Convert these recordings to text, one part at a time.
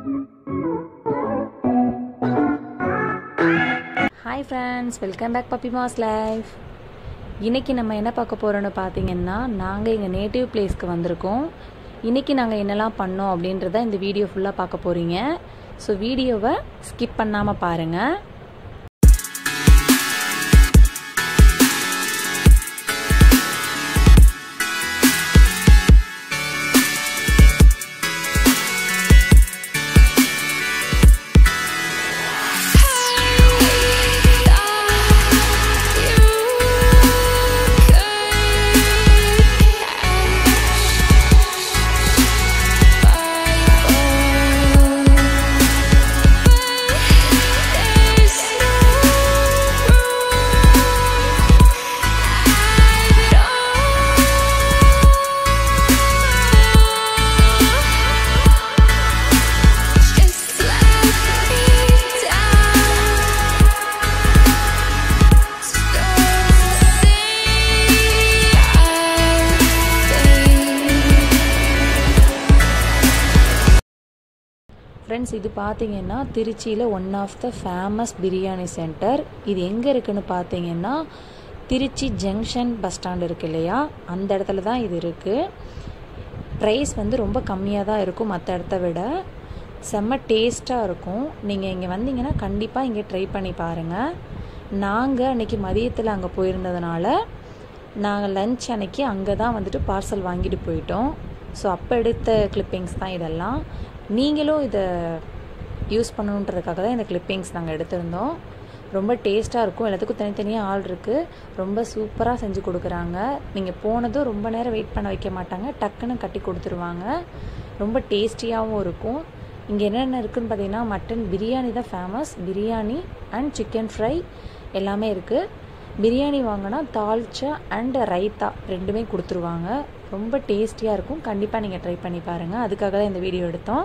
hi friends welcome back puppy mass life இன்றைக்கி நம்ம என்ன பார்க்க போகிறோன்னு பார்த்தீங்கன்னா நாங்கள் எங்கள் நேட்டிவ் பிளேஸ்க்கு வந்திருக்கோம் இன்றைக்கி நாங்கள் என்னெல்லாம் பண்ணோம் அப்படின்றத இந்த வீடியோ ஃபுல்லாக பார்க்க போகிறீங்க ஸோ வீடியோவை ஸ்கிப் பண்ணாமல் பாருங்கள் ஃப்ரெண்ட்ஸ் இது பார்த்தீங்கன்னா திருச்சியில் one of the famous biryani centre இது எங்கே இருக்குன்னு பார்த்தீங்கன்னா திருச்சி ஜங்ஷன் பஸ் ஸ்டாண்ட் இருக்கு இல்லையா அந்த இடத்துல தான் இது இருக்குது ப்ரைஸ் வந்து ரொம்ப கம்மியாக தான் இருக்கும் மற்ற இடத்த விட செம்ம டேஸ்ட்டாக இருக்கும் நீங்கள் இங்கே வந்தீங்கன்னா கண்டிப்பாக இங்கே ட்ரை பண்ணி பாருங்கள் நாங்கள் அன்றைக்கி மதியத்தில் அங்கே போயிருந்ததுனால நாங்கள் லஞ்ச் அன்னைக்கு அங்கே தான் வந்துட்டு பார்சல் வாங்கிட்டு போயிட்டோம் ஸோ அப்போ எடுத்த கிளிப்பிங்ஸ் தான் இதெல்லாம் நீங்களும் இதை யூஸ் பண்ணணுன்றதுக்காக தான் இந்த கிளிப்பிங்ஸ் நாங்கள் எடுத்திருந்தோம் ரொம்ப டேஸ்ட்டாக இருக்கும் எல்லாத்துக்கும் தனித்தனியாக ஆள் இருக்குது ரொம்ப சூப்பராக செஞ்சு கொடுக்குறாங்க நீங்கள் போனதும் ரொம்ப நேரம் வெயிட் பண்ண வைக்க மாட்டாங்க டக்குன்னு கட்டி கொடுத்துருவாங்க ரொம்ப டேஸ்டியாகவும் இருக்கும் இங்கே என்னென்ன இருக்குதுன்னு பார்த்தீங்கன்னா மட்டன் பிரியாணி தான் famous biryani and chicken fry எல்லாமே இருக்குது பிரியாணி வாங்கினா தால்ச்சா அண்ட் ரைத்தா ரெண்டுமே கொடுத்துருவாங்க ரொம்ப டேஸ்டியாக இருக்கும் கண்டிப்பாக நீங்கள் ட்ரை பண்ணி பாருங்கள் அதுக்காக தான் இந்த வீடியோ எடுத்தோம்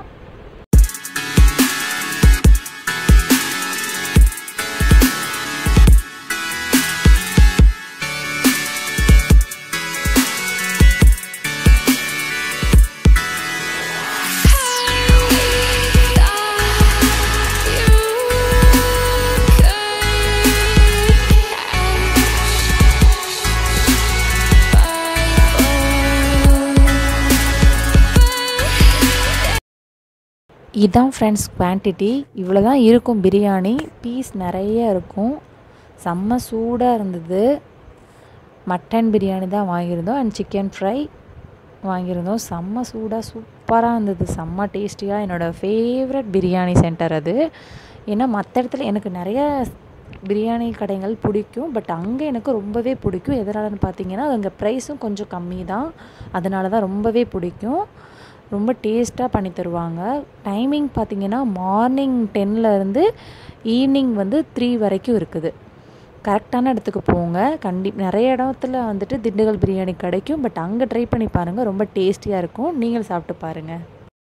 இதான் ஃப்ரெண்ட்ஸ் குவான்டிட்டி இவ்வளோ தான் இருக்கும் பிரியாணி பீஸ் நிறைய இருக்கும் செம்ம சூடாக இருந்தது மட்டன் பிரியாணி தான் வாங்கியிருந்தோம் அண்ட் சிக்கன் ஃப்ரை வாங்கியிருந்தோம் செம்ம சூடாக சூப்பராக இருந்தது செம்ம டேஸ்டியாக என்னோடய ஃபேவரட் பிரியாணி சென்டர் அது ஏன்னா மற்ற இடத்துல எனக்கு நிறைய பிரியாணி கடைகள் பிடிக்கும் பட் அங்கே எனக்கு ரொம்பவே பிடிக்கும் எதனாலன்னு பார்த்தீங்கன்னா அங்கே ப்ரைஸும் கொஞ்சம் கம்மி தான் அதனால தான் ரொம்பவே பிடிக்கும் ரொம்ப டேஸ்ட்டாக பண்ணி தருவாங்க டைமிங் பார்த்திங்கன்னா மார்னிங் டென்லேருந்து ஈவினிங் வந்து த்ரீ வரைக்கும் இருக்குது கரெக்டான இடத்துக்கு போங்க கண்டி நிறைய இடத்துல வந்துட்டு திண்டுக்கல் பிரியாணி கிடைக்கும் பட் அங்கே ட்ரை பண்ணி பாருங்கள் ரொம்ப டேஸ்டியாக இருக்கும் நீங்கள் சாப்பிட்டு பாருங்கள்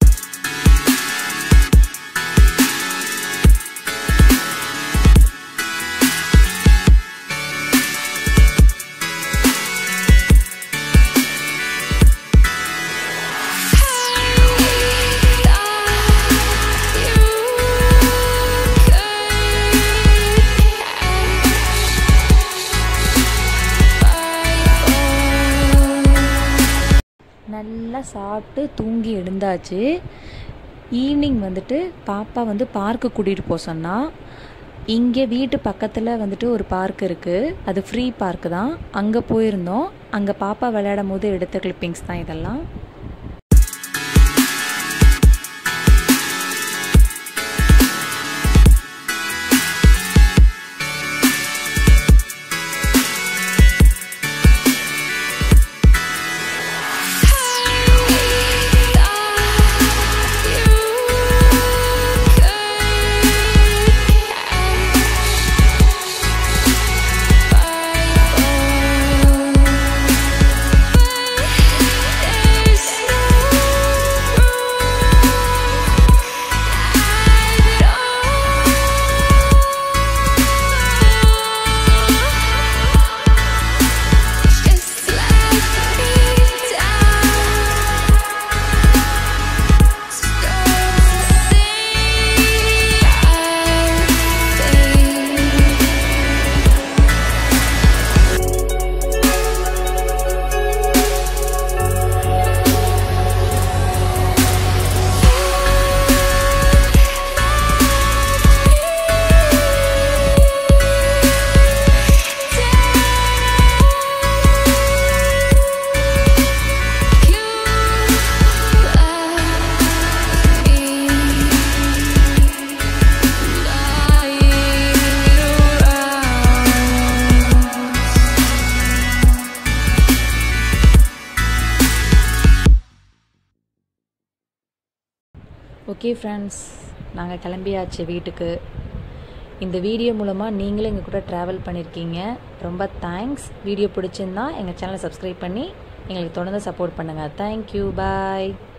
நல்லா சாப்பிட்டு தூங்கி எழுந்தாச்சு ஈவினிங் வந்துட்டு பாப்பா வந்து பார்க்கு கூட்டிகிட்டு போக சொன்னால் இங்கே வீட்டு பக்கத்தில் வந்துட்டு ஒரு பார்க் இருக்குது அது ஃப்ரீ பார்க்கு தான் அங்கே போயிருந்தோம் அங்கே பாப்பா விளையாடும் போது எடுத்த கிளிப்பிங்ஸ் தான் இதெல்லாம் ஓகே ஃப்ரெண்ட்ஸ் நாங்கள் கிளம்பியாச்சு வீட்டுக்கு இந்த வீடியோ மூலமாக நீங்களும் எங்கள் கூட ட்ராவல் பண்ணியிருக்கீங்க ரொம்ப தேங்க்ஸ் வீடியோ பிடிச்சிருந்தா எங்கள் சேனலை சப்ஸ்கிரைப் பண்ணி எங்களுக்கு தொடர்ந்து சப்போர்ட் பண்ணுங்கள் தேங்க்யூ பாய்